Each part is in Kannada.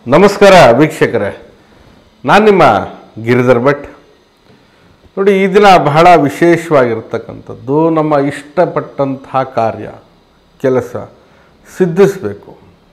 ನಮಸ್ಕಾರ ವೀಕ್ಷಕರೇ ನಾನು ನಿಮ್ಮ ಗಿರಿಧರ್ ಭಟ್ ನೋಡಿ ಈ ದಿನ ಬಹಳ ವಿಶೇಷವಾಗಿರ್ತಕ್ಕಂಥದ್ದು ನಮ್ಮ ಇಷ್ಟಪಟ್ಟಂತಹ ಕಾರ್ಯ ಕೆಲಸ ಸಿದ್ಧಿಸಬೇಕು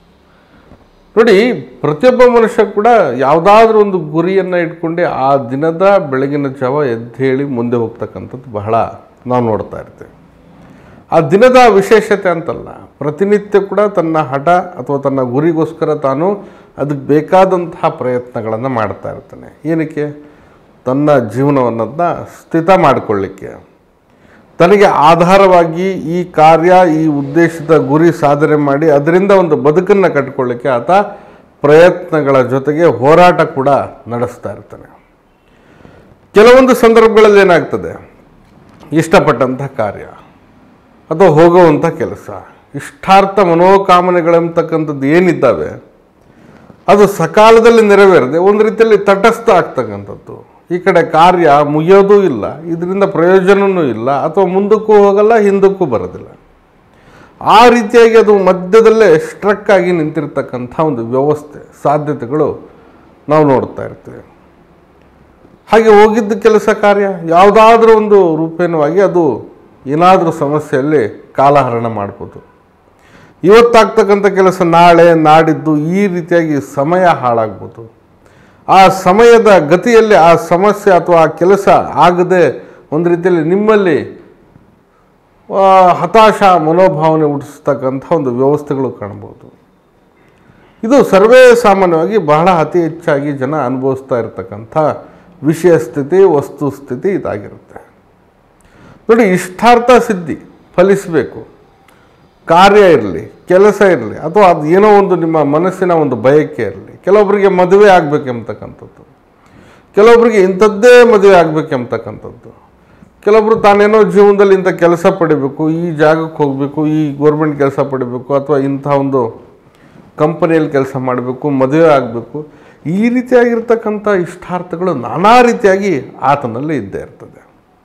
ನೋಡಿ ಪ್ರತಿಯೊಬ್ಬ ಮನುಷ್ಯ ಕೂಡ ಯಾವುದಾದ್ರೂ ಒಂದು ಗುರಿಯನ್ನು ಇಟ್ಕೊಂಡು ಆ ದಿನದ ಬೆಳಗಿನ ಜಾವ ಎದ್ದೇಳಿ ಮುಂದೆ ಹೋಗ್ತಕ್ಕಂಥದ್ದು ಬಹಳ ನಾವು ನೋಡ್ತಾ ಇರ್ತೇವೆ ಆ ದಿನದ ವಿಶೇಷತೆ ಅಂತಲ್ಲ ಪ್ರತಿನಿತ್ಯ ಕೂಡ ತನ್ನ ಹಠ ಅಥವಾ ತನ್ನ ಗುರಿಗೋಸ್ಕರ ತಾನು ಅದಕ್ಕೆ ಬೇಕಾದಂತಹ ಪ್ರಯತ್ನಗಳನ್ನು ಮಾಡ್ತಾ ಇರ್ತಾನೆ ಏನಕ್ಕೆ ತನ್ನ ಜೀವನವನ್ನ ಸ್ಥಿತ ಮಾಡಿಕೊಳ್ಳಿಕ್ಕೆ ತನಗೆ ಆಧಾರವಾಗಿ ಈ ಕಾರ್ಯ ಈ ಉದ್ದೇಶದ ಗುರಿ ಸಾಧನೆ ಮಾಡಿ ಅದರಿಂದ ಒಂದು ಬದುಕನ್ನು ಕಟ್ಕೊಳ್ಳಿಕ್ಕೆ ಆತ ಪ್ರಯತ್ನಗಳ ಜೊತೆಗೆ ಹೋರಾಟ ಕೂಡ ನಡೆಸ್ತಾ ಇರ್ತಾನೆ ಕೆಲವೊಂದು ಸಂದರ್ಭಗಳಲ್ಲಿ ಏನಾಗ್ತದೆ ಇಷ್ಟಪಟ್ಟಂತಹ ಕಾರ್ಯ ಅಥವಾ ಹೋಗುವಂಥ ಕೆಲಸ ಇಷ್ಟಾರ್ಥ ಮನೋಕಾಮನೆಗಳಂತಕ್ಕಂಥದ್ದು ಏನಿದ್ದಾವೆ ಅದು ಸಕಾಲದಲ್ಲಿ ನೆರವೇರದೆ ಒಂದು ರೀತಿಯಲ್ಲಿ ತಟಸ್ಥ ಆಗ್ತಕ್ಕಂಥದ್ದು ಈ ಕಡೆ ಕಾರ್ಯ ಮುಗಿಯೋದೂ ಇಲ್ಲ ಇದರಿಂದ ಪ್ರಯೋಜನವೂ ಇಲ್ಲ ಅಥವಾ ಮುಂದಕ್ಕೂ ಹೋಗಲ್ಲ ಹಿಂದಕ್ಕೂ ಬರೋದಿಲ್ಲ ಆ ರೀತಿಯಾಗಿ ಅದು ಮಧ್ಯದಲ್ಲೇ ಸ್ಟ್ರಕ್ ಆಗಿ ನಿಂತಿರ್ತಕ್ಕಂಥ ಒಂದು ವ್ಯವಸ್ಥೆ ಸಾಧ್ಯತೆಗಳು ನಾವು ನೋಡ್ತಾ ಇರ್ತೇವೆ ಹಾಗೆ ಹೋಗಿದ್ದ ಕೆಲಸ ಕಾರ್ಯ ಯಾವುದಾದ್ರೂ ಒಂದು ರೂಪೇಣವಾಗಿ ಅದು ಏನಾದರೂ ಸಮಸ್ಯೆಯಲ್ಲಿ ಕಾಲಹರಣ ಮಾಡ್ಬೋದು ಇವತ್ತಾಗ್ತಕ್ಕಂಥ ಕೆಲಸ ನಾಳೆ ನಾಡಿದ್ದು ಈ ರೀತಿಯಾಗಿ ಸಮಯ ಹಾಳಾಗ್ಬೋದು ಆ ಸಮಯದ ಗತಿಯಲ್ಲಿ ಆ ಸಮಸ್ಯೆ ಅಥವಾ ಆ ಕೆಲಸ ಆಗದೆ ಒಂದು ರೀತಿಯಲ್ಲಿ ನಿಮ್ಮಲ್ಲಿ ಆ, ಹತಾಶ ಮನೋಭಾವನೆ ಹುಟ್ಟಿಸ್ತಕ್ಕಂಥ ಒಂದು ವ್ಯವಸ್ಥೆಗಳು ಕಾಣ್ಬೋದು ಇದು ಸರ್ವೇ ಸಾಮಾನ್ಯವಾಗಿ ಬಹಳ ಅತಿ ಹೆಚ್ಚಾಗಿ ಜನ ಅನುಭವಿಸ್ತಾ ಇರತಕ್ಕಂಥ ವಿಷಯ ಸ್ಥಿತಿ ವಸ್ತು ಸ್ಥಿತಿ ಇದಾಗಿರುತ್ತೆ ನೋಡಿ ಇಷ್ಟಾರ್ಥ ಸಿದ್ಧಿ ಫಲಿಸಬೇಕು ಕಾರ್ಯ ಇರಲಿ ಕೆಲಸ ಇರಲಿ ಅಥವಾ ಅದು ಏನೋ ಒಂದು ನಿಮ್ಮ ಮನಸ್ಸಿನ ಒಂದು ಬಯಕೆ ಇರಲಿ ಕೆಲವೊಬ್ಬರಿಗೆ ಮದುವೆ ಆಗಬೇಕೆಂಬತಕ್ಕಂಥದ್ದು ಕೆಲವೊಬ್ಬರಿಗೆ ಇಂಥದ್ದೇ ಮದುವೆ ಆಗಬೇಕೆಂಬತಕ್ಕಂಥದ್ದು ಕೆಲವೊಬ್ಬರು ತಾನೇನೋ ಜೀವನದಲ್ಲಿ ಇಂಥ ಕೆಲಸ ಪಡಿಬೇಕು ಈ ಜಾಗಕ್ಕೆ ಹೋಗಬೇಕು ಈ ಗೋರ್ಮೆಂಟ್ ಕೆಲಸ ಪಡಿಬೇಕು ಅಥವಾ ಇಂಥ ಒಂದು ಕಂಪನಿಯಲ್ಲಿ ಕೆಲಸ ಮಾಡಬೇಕು ಮದುವೆ ಆಗಬೇಕು ಈ ರೀತಿಯಾಗಿರ್ತಕ್ಕಂಥ ಇಷ್ಟಾರ್ಥಗಳು ನಾನಾ ರೀತಿಯಾಗಿ ಆತನಲ್ಲಿ ಇದ್ದೇ ಇರ್ತದೆ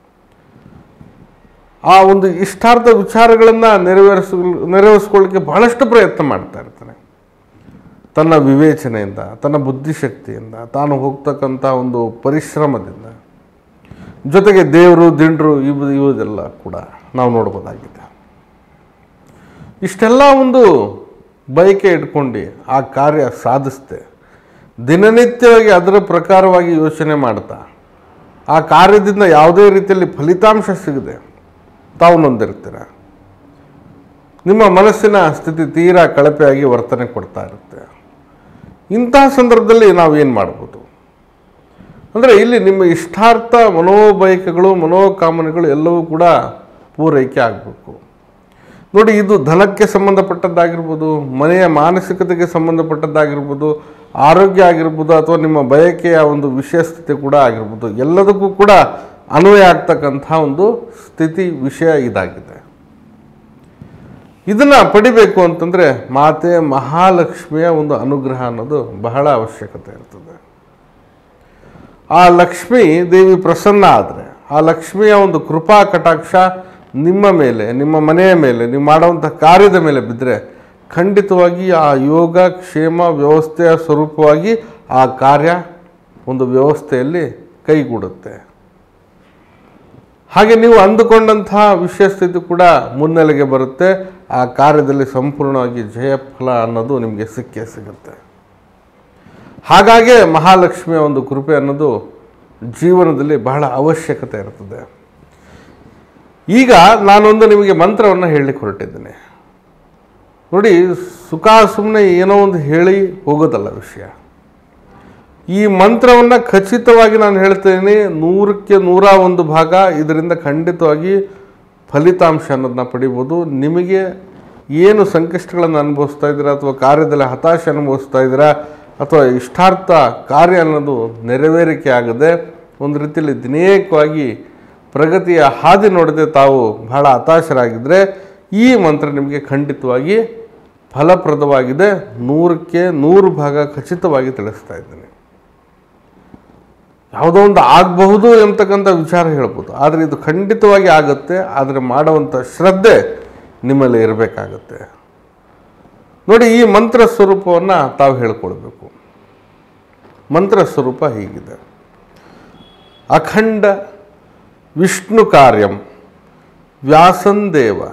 ಆ ಒಂದು ಇಷ್ಟಾರ್ಥ ವಿಚಾರಗಳನ್ನು ನೆರವೇರಿಸ ನೆರವೇರಿಸ್ಕೊಳ್ಳಿಕ್ಕೆ ಬಹಳಷ್ಟು ಪ್ರಯತ್ನ ಮಾಡ್ತಾ ಇರ್ತಾನೆ ತನ್ನ ವಿವೇಚನೆಯಿಂದ ತನ್ನ ಬುದ್ಧಿಶಕ್ತಿಯಿಂದ ತಾನು ಹೋಗ್ತಕ್ಕಂಥ ಒಂದು ಪರಿಶ್ರಮದಿಂದ ಜೊತೆಗೆ ದೇವರು ದಿಂಡ್ರು ಇವು ಇವುದೆಲ್ಲ ಕೂಡ ನಾವು ನೋಡ್ಬೋದಾಗಿದೆ ಇಷ್ಟೆಲ್ಲ ಒಂದು ಬಯಕೆ ಇಟ್ಕೊಂಡು ಆ ಕಾರ್ಯ ಸಾಧಿಸ್ತೆ ದಿನನಿತ್ಯವಾಗಿ ಅದರ ಪ್ರಕಾರವಾಗಿ ಯೋಚನೆ ಮಾಡ್ತಾ ಆ ಕಾರ್ಯದಿಂದ ಯಾವುದೇ ರೀತಿಯಲ್ಲಿ ಫಲಿತಾಂಶ ಸಿಗದೆ ತಾವು ನೊಂದಿರ್ತೀರ ನಿಮ್ಮ ಮನಸ್ಸಿನ ಸ್ಥಿತಿ ತೀರಾ ಕಳಪೆಯಾಗಿ ವರ್ತನೆ ಕೊಡ್ತಾ ಇರುತ್ತೆ ಇಂತಹ ಸಂದರ್ಭದಲ್ಲಿ ನಾವು ಏನು ಮಾಡ್ಬೋದು ಅಂದರೆ ಇಲ್ಲಿ ನಿಮ್ಮ ಇಷ್ಟಾರ್ಥ ಮನೋಬಯಕೆಗಳು ಮನೋಕಾಮನೆಗಳು ಎಲ್ಲವೂ ಕೂಡ ಪೂರೈಕೆ ಆಗಬೇಕು ನೋಡಿ ಇದು ಧನಕ್ಕೆ ಸಂಬಂಧಪಟ್ಟದ್ದಾಗಿರ್ಬೋದು ಮನೆಯ ಮಾನಸಿಕತೆಗೆ ಸಂಬಂಧಪಟ್ಟದ್ದಾಗಿರ್ಬೋದು ಆರೋಗ್ಯ ಆಗಿರ್ಬೋದು ಅಥವಾ ನಿಮ್ಮ ಬಯಕೆಯ ಒಂದು ವಿಷಯ ಸ್ಥಿತಿ ಕೂಡ ಆಗಿರ್ಬೋದು ಎಲ್ಲದಕ್ಕೂ ಕೂಡ ಅನ್ವಯ ಆಗ್ತಕ್ಕಂಥ ಒಂದು ಸ್ಥಿತಿ ವಿಷಯ ಇದಾಗಿದೆ ಇದನ್ನು ಪಡಿಬೇಕು ಅಂತಂದರೆ ಮಾತೆ ಮಹಾಲಕ್ಷ್ಮಿಯ ಒಂದು ಅನುಗ್ರಹ ಅನ್ನೋದು ಬಹಳ ಅವಶ್ಯಕತೆ ಇರ್ತದೆ ಆ ಲಕ್ಷ್ಮೀ ದೇವಿ ಪ್ರಸನ್ನ ಆದರೆ ಆ ಲಕ್ಷ್ಮಿಯ ಒಂದು ಕೃಪಾ ಕಟಾಕ್ಷ ನಿಮ್ಮ ಮೇಲೆ ನಿಮ್ಮ ಮನೆಯ ಮೇಲೆ ನೀವು ಮಾಡುವಂಥ ಕಾರ್ಯದ ಮೇಲೆ ಬಿದ್ದರೆ ಖಂಡಿತವಾಗಿ ಆ ಯೋಗ ಕ್ಷೇಮ ವ್ಯವಸ್ಥೆಯ ಸ್ವರೂಪವಾಗಿ ಆ ಕಾರ್ಯ ಒಂದು ವ್ಯವಸ್ಥೆಯಲ್ಲಿ ಕೈಗೂಡುತ್ತೆ ಹಾಗೆ ನೀವು ಅಂದುಕೊಂಡಂತಹ ವಿಷಯ ಸ್ಥಿತಿ ಕೂಡ ಮುನ್ನೆಲೆಗೆ ಬರುತ್ತೆ ಆ ಕಾರ್ಯದಲ್ಲಿ ಸಂಪೂರ್ಣವಾಗಿ ಜಯಫಲ ಅನ್ನೋದು ನಿಮಗೆ ಸಿಕ್ಕೇ ಸಿಗುತ್ತೆ ಹಾಗಾಗಿ ಮಹಾಲಕ್ಷ್ಮಿಯ ಒಂದು ಕೃಪೆ ಅನ್ನೋದು ಜೀವನದಲ್ಲಿ ಬಹಳ ಅವಶ್ಯಕತೆ ಇರ್ತದೆ ಈಗ ನಾನೊಂದು ನಿಮಗೆ ಮಂತ್ರವನ್ನು ಹೇಳಲಿಕ್ಕೆ ಹೊರಟಿದ್ದೇನೆ ನೋಡಿ ಸುಖ ಸುಮ್ಮನೆ ಏನೋ ಒಂದು ಹೇಳಿ ಹೋಗೋದಲ್ಲ ವಿಷಯ ಈ ಮಂತ್ರವನ್ನು ಖಚಿತವಾಗಿ ನಾನು ಹೇಳ್ತೇನೆ ನೂರಕ್ಕೆ ನೂರ ಒಂದು ಭಾಗ ಇದರಿಂದ ಖಂಡಿತವಾಗಿ ಫಲಿತಾಂಶ ಅನ್ನೋದನ್ನ ಪಡಿಬೋದು ನಿಮಗೆ ಏನು ಸಂಕಷ್ಟಗಳನ್ನು ಅನುಭವಿಸ್ತಾ ಇದ್ದೀರಾ ಅಥವಾ ಕಾರ್ಯದಲ್ಲಿ ಹತಾಶೆ ಅನುಭವಿಸ್ತಾ ಇದ್ದೀರಾ ಅಥವಾ ಇಷ್ಟಾರ್ಥ ಕಾರ್ಯ ಅನ್ನೋದು ನೆರವೇರಿಕೆ ಆಗದೆ ಒಂದು ರೀತಿಯಲ್ಲಿ ದಿನೇಕವಾಗಿ ಪ್ರಗತಿಯ ಹಾದಿ ನೋಡದೆ ತಾವು ಬಹಳ ಹತಾಶರಾಗಿದ್ದರೆ ಈ ಮಂತ್ರ ನಿಮಗೆ ಖಂಡಿತವಾಗಿ ಫಲಪ್ರದವಾಗಿದೆ ನೂರಕ್ಕೆ ನೂರು ಭಾಗ ಖಚಿತವಾಗಿ ತಿಳಿಸ್ತಾ ಇದ್ದೇನೆ ಯಾವುದೋ ಒಂದು ಆಗಬಹುದು ಎಂಬತಕ್ಕಂಥ ವಿಚಾರ ಹೇಳ್ಬೋದು ಆದರೆ ಇದು ಖಂಡಿತವಾಗಿ ಆಗುತ್ತೆ ಆದರೆ ಮಾಡುವಂಥ ಶ್ರದ್ಧೆ ನಿಮ್ಮಲ್ಲಿ ಇರಬೇಕಾಗತ್ತೆ ನೋಡಿ ಈ ಮಂತ್ರ ಸ್ವರೂಪವನ್ನು ತಾವು ಹೇಳ್ಕೊಳ್ಬೇಕು ಮಂತ್ರ ಸ್ವರೂಪ ಹೀಗಿದೆ ಅಖಂಡ ವಿಷ್ಣು ಕಾರ್ಯಂ ವ್ಯಾಸಂದೇವ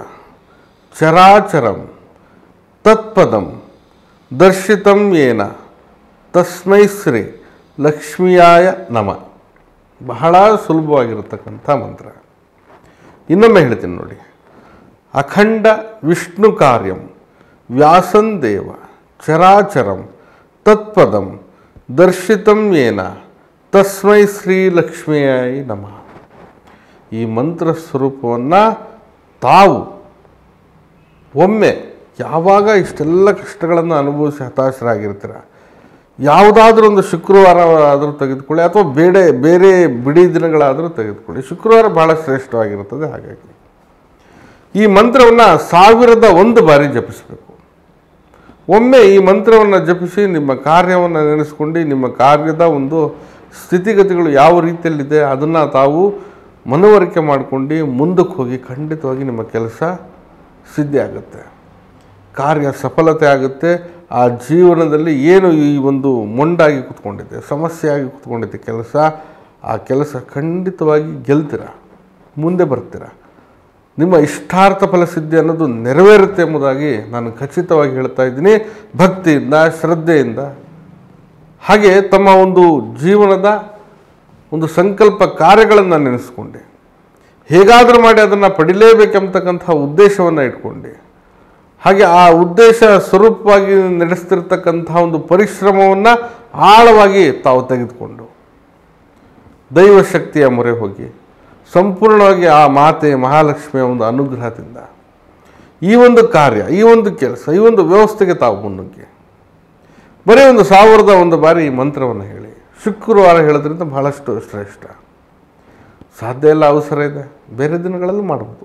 ಚರಾಚರಂ ತತ್ಪದಂ ದರ್ಶಿತಂ ಏನ ತಸ್ಮೈ ಶ್ರೀ ಲಕ್ಷ್ಮಿಯಾಯ ನಮ ಬಹಳ ಸುಲಭವಾಗಿರತಕ್ಕಂಥ ಮಂತ್ರ ಇನ್ನೊಮ್ಮೆ ಹೇಳ್ತೀನಿ ನೋಡಿ ಅಖಂಡ ವಿಷ್ಣು ಕಾರ್ಯಂ ವ್ಯಾಸಂದೇವ ಚರಾಚರಂ ತತ್ಪದಂ ದರ್ಶಿತಂ ಏನ ತಸ್ಮೈ ಶ್ರೀ ಲಕ್ಷ್ಮಿಯಾಯ ನಮಃ ಈ ಮಂತ್ರ ಸ್ವರೂಪವನ್ನು ತಾವು ಒಮ್ಮೆ ಯಾವಾಗ ಇಷ್ಟೆಲ್ಲ ಕಷ್ಟಗಳನ್ನು ಅನುಭವಿಸಿ ಹತಾಶರಾಗಿರ್ತೀರ ಯಾವುದಾದ್ರೂ ಒಂದು ಶುಕ್ರವಾರ ಆದರೂ ತೆಗೆದುಕೊಳ್ಳಿ ಅಥವಾ ಬೇರೆ ಬೇರೆ ಬಿಡಿ ದಿನಗಳಾದರೂ ತೆಗೆದುಕೊಳ್ಳಿ ಶುಕ್ರವಾರ ಬಹಳ ಶ್ರೇಷ್ಠವಾಗಿರುತ್ತದೆ ಹಾಗಾಗಿ ಈ ಮಂತ್ರವನ್ನು ಸಾವಿರದ ಒಂದು ಬಾರಿ ಜಪಿಸಬೇಕು ಒಮ್ಮೆ ಈ ಮಂತ್ರವನ್ನು ಜಪಿಸಿ ನಿಮ್ಮ ಕಾರ್ಯವನ್ನು ನೆನೆಸ್ಕೊಂಡು ನಿಮ್ಮ ಕಾರ್ಯದ ಒಂದು ಸ್ಥಿತಿಗತಿಗಳು ಯಾವ ರೀತಿಯಲ್ಲಿದೆ ಅದನ್ನು ತಾವು ಮನವರಿಕೆ ಮಾಡ್ಕೊಂಡು ಮುಂದಕ್ಕೆ ಹೋಗಿ ಖಂಡಿತವಾಗಿ ನಿಮ್ಮ ಕೆಲಸ ಸಿದ್ಧಿ ಆಗುತ್ತೆ ಕಾರ್ಯ ಸಫಲತೆ ಆಗುತ್ತೆ ಆ ಜೀವನದಲ್ಲಿ ಏನು ಈ ಒಂದು ಮೊಂಡಾಗಿ ಕೂತ್ಕೊಂಡಿದೆ ಸಮಸ್ಯೆಯಾಗಿ ಕೂತ್ಕೊಂಡಿದೆ ಕೆಲಸ ಆ ಕೆಲಸ ಖಂಡಿತವಾಗಿ ಗೆಲ್ತೀರ ಮುಂದೆ ಬರ್ತೀರ ನಿಮ್ಮ ಇಷ್ಟಾರ್ಥ ಫಲಸಿದ್ಧಿ ಅನ್ನೋದು ನೆರವೇರುತ್ತೆ ಎಂಬುದಾಗಿ ನಾನು ಖಚಿತವಾಗಿ ಹೇಳ್ತಾ ಇದ್ದೀನಿ ಭಕ್ತಿಯಿಂದ ಶ್ರದ್ಧೆಯಿಂದ ಹಾಗೆ ತಮ್ಮ ಒಂದು ಜೀವನದ ಒಂದು ಸಂಕಲ್ಪ ಕಾರ್ಯಗಳನ್ನು ನೆನೆಸ್ಕೊಂಡೆ ಹೇಗಾದರೂ ಮಾಡಿ ಅದನ್ನು ಪಡಿಲೇಬೇಕೆಂಬತಕ್ಕಂಥ ಉದ್ದೇಶವನ್ನು ಇಟ್ಕೊಂಡು ಹಾಗೆ ಆ ಉದ್ದೇಶ ಸ್ವರೂಪವಾಗಿ ನಡೆಸ್ತಿರ್ತಕ್ಕಂಥ ಒಂದು ಪರಿಶ್ರಮವನ್ನು ಆಳವಾಗಿ ತಾವು ತೆಗೆದುಕೊಂಡು ದೈವಶಕ್ತಿಯ ಮೊರೆ ಹೋಗಿ ಸಂಪೂರ್ಣವಾಗಿ ಆ ಮಾತೆ ಮಹಾಲಕ್ಷ್ಮಿಯ ಒಂದು ಅನುಗ್ರಹದಿಂದ ಈ ಒಂದು ಕಾರ್ಯ ಈ ಒಂದು ಕೆಲಸ ಈ ಒಂದು ವ್ಯವಸ್ಥೆಗೆ ತಾವು ಮುನ್ನುಗ್ಗಿ ಬರೀ ಒಂದು ಸಾವಿರದ ಒಂದು ಬಾರಿ ಈ ಮಂತ್ರವನ್ನು ಹೇಳಿ ಶುಕ್ರವಾರ ಹೇಳೋದ್ರಿಂದ ಬಹಳಷ್ಟು ಶ್ರೇಷ್ಠ ಸಾಧ್ಯ ಇಲ್ಲ ಅವಸರ ಇದೆ ಬೇರೆ ದಿನಗಳಲ್ಲೂ ಮಾಡ್ಬೋದು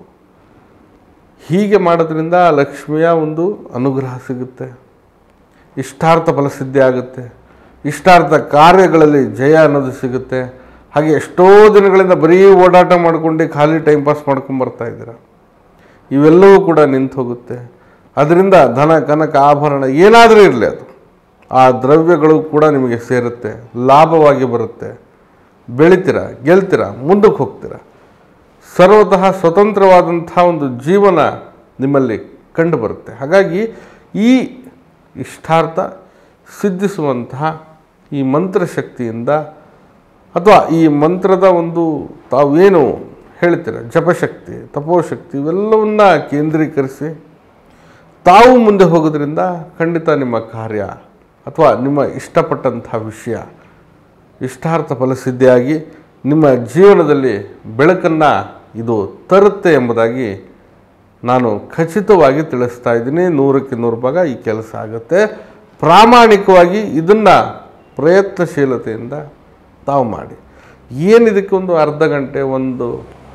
ಹೀಗೆ ಮಾಡೋದ್ರಿಂದ ಲಕ್ಷ್ಮಿಯ ಒಂದು ಅನುಗ್ರಹ ಸಿಗುತ್ತೆ ಇಷ್ಟಾರ್ಥ ಫಲಸಿದ್ಧಿ ಆಗುತ್ತೆ ಇಷ್ಟಾರ್ಥ ಕಾರ್ಯಗಳಲ್ಲಿ ಜಯ ಅನ್ನೋದು ಸಿಗುತ್ತೆ ಹಾಗೆ ಎಷ್ಟೋ ದಿನಗಳಿಂದ ಬರೀ ಓಡಾಟ ಮಾಡ್ಕೊಂಡು ಖಾಲಿ ಟೈಮ್ ಪಾಸ್ ಮಾಡ್ಕೊಂಡು ಬರ್ತಾ ಇದ್ದೀರ ಇವೆಲ್ಲವೂ ಕೂಡ ನಿಂತು ಹೋಗುತ್ತೆ ಅದರಿಂದ ಧನ ಕನಕ ಆಭರಣ ಏನಾದರೂ ಇರಲಿ ಅದು ಆ ದ್ರವ್ಯಗಳು ಕೂಡ ನಿಮಗೆ ಸೇರುತ್ತೆ ಲಾಭವಾಗಿ ಬರುತ್ತೆ ಬೆಳಿತೀರ ಗೆಲ್ತೀರ ಮುಂದಕ್ಕೆ ಹೋಗ್ತೀರ ಸರ್ವತಃ ಸ್ವತಂತ್ರವಾದಂಥ ಒಂದು ಜೀವನ ನಿಮ್ಮಲ್ಲಿ ಕಂಡು ಬರುತ್ತೆ ಹಾಗಾಗಿ ಈ ಇಷ್ಟಾರ್ಥ ಸಿದ್ಧಿಸುವಂತಹ ಈ ಮಂತ್ರಶಕ್ತಿಯಿಂದ ಅಥವಾ ಈ ಮಂತ್ರದ ಒಂದು ತಾವೇನು ಹೇಳ್ತೀರ ಜಪಶಕ್ತಿ ತಪೋಶಕ್ತಿ ಇವೆಲ್ಲವನ್ನ ಕೇಂದ್ರೀಕರಿಸಿ ತಾವು ಮುಂದೆ ಹೋಗೋದ್ರಿಂದ ಖಂಡಿತ ನಿಮ್ಮ ಕಾರ್ಯ ಅಥವಾ ನಿಮ್ಮ ಇಷ್ಟಪಟ್ಟಂಥ ವಿಷಯ ಇಷ್ಟಾರ್ಥ ಫಲಸಿದ್ಧಿಯಾಗಿ ನಿಮ್ಮ ಜೀವನದಲ್ಲಿ ಬೆಳಕನ್ನು ಇದು ತರುತ್ತೆ ಎಂಬುದಾಗಿ ನಾನು ಖಚಿತವಾಗಿ ತಿಳಿಸ್ತಾ ಇದ್ದೀನಿ ನೂರಕ್ಕೆ ನೂರು ಭಾಗ ಈ ಕೆಲಸ ಆಗುತ್ತೆ ಪ್ರಾಮಾಣಿಕವಾಗಿ ಇದನ್ನು ಪ್ರಯತ್ನಶೀಲತೆಯಿಂದ ತಾವು ಮಾಡಿ ಏನು ಇದಕ್ಕೊಂದು ಅರ್ಧ ಗಂಟೆ ಒಂದು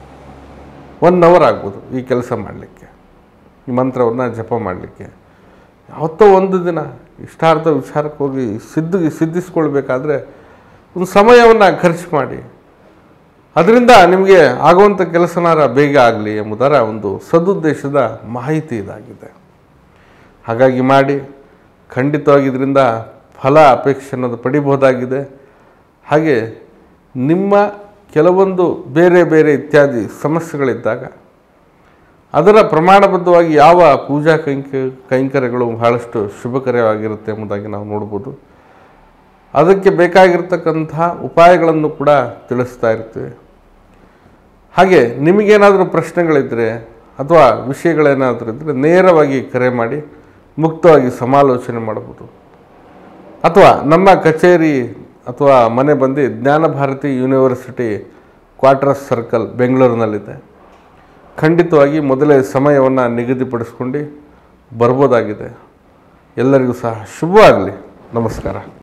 ಒನ್ ಅವರ್ ಆಗ್ಬೋದು ಈ ಕೆಲಸ ಮಾಡಲಿಕ್ಕೆ ಈ ಮಂತ್ರವನ್ನು ಜಪ ಮಾಡಲಿಕ್ಕೆ ಯಾವತ್ತೋ ಒಂದು ದಿನ ಇಷ್ಟಾರ್ಥ ವಿಚಾರಕ್ಕೆ ಹೋಗಿ ಸಿದ್ಧಿ ಸಿದ್ಧಿಸ್ಕೊಳ್ಬೇಕಾದ್ರೆ ಒಂದು ಸಮಯವನ್ನು ಖರ್ಚು ಮಾಡಿ ಅದರಿಂದ ನಿಮಗೆ ಆಗುವಂಥ ಕೆಲಸನಾರ ಬೇಗ ಆಗಲಿ ಎಂಬುದರ ಒಂದು ಸದುದ್ದೇಶದ ಮಾಹಿತಿ ಇದಾಗಿದೆ ಹಾಗಾಗಿ ಮಾಡಿ ಖಂಡಿತವಾಗಿ ಇದರಿಂದ ಫಲ ಅಪೇಕ್ಷೆ ಅನ್ನೋದು ಪಡಿಬಹುದಾಗಿದೆ ಹಾಗೆ ನಿಮ್ಮ ಕೆಲವೊಂದು ಬೇರೆ ಬೇರೆ ಇತ್ಯಾದಿ ಸಮಸ್ಯೆಗಳಿದ್ದಾಗ ಅದರ ಪ್ರಮಾಣಬದ್ಧವಾಗಿ ಯಾವ ಪೂಜಾ ಕೈಂಕ ಕೈಂಕರ್ಯಗಳು ಬಹಳಷ್ಟು ಶುಭಕರವಾಗಿರುತ್ತೆ ಎಂಬುದಾಗಿ ನಾವು ನೋಡ್ಬೋದು ಅದಕ್ಕೆ ಬೇಕಾಗಿರ್ತಕ್ಕಂಥ ಉಪಾಯಗಳನ್ನು ಕೂಡ ತಿಳಿಸ್ತಾ ಇರ್ತೀವಿ ಹಾಗೆ ನಿಮಗೇನಾದರೂ ಪ್ರಶ್ನೆಗಳಿದ್ದರೆ ಅಥವಾ ವಿಷಯಗಳೇನಾದರೂ ಇದ್ದರೆ ನೇರವಾಗಿ ಕರೆ ಮಾಡಿ ಮುಕ್ತವಾಗಿ ಸಮಾಲೋಚನೆ ಮಾಡ್ಬೋದು ಅಥವಾ ನಮ್ಮ ಕಚೇರಿ ಅಥವಾ ಮನೆ ಬಂದು ಜ್ಞಾನ ಭಾರತಿ ಯೂನಿವರ್ಸಿಟಿ ಕ್ವಾರ್ಟರ್ಸ್ ಸರ್ಕಲ್ ಬೆಂಗಳೂರಿನಲ್ಲಿದೆ ಖಂಡಿತವಾಗಿ ಮೊದಲೇ ಸಮಯವನ್ನು ನಿಗದಿಪಡಿಸ್ಕೊಂಡು ಬರ್ಬೋದಾಗಿದೆ ಎಲ್ಲರಿಗೂ ಸಹ ಶುಭವಾಗಲಿ ನಮಸ್ಕಾರ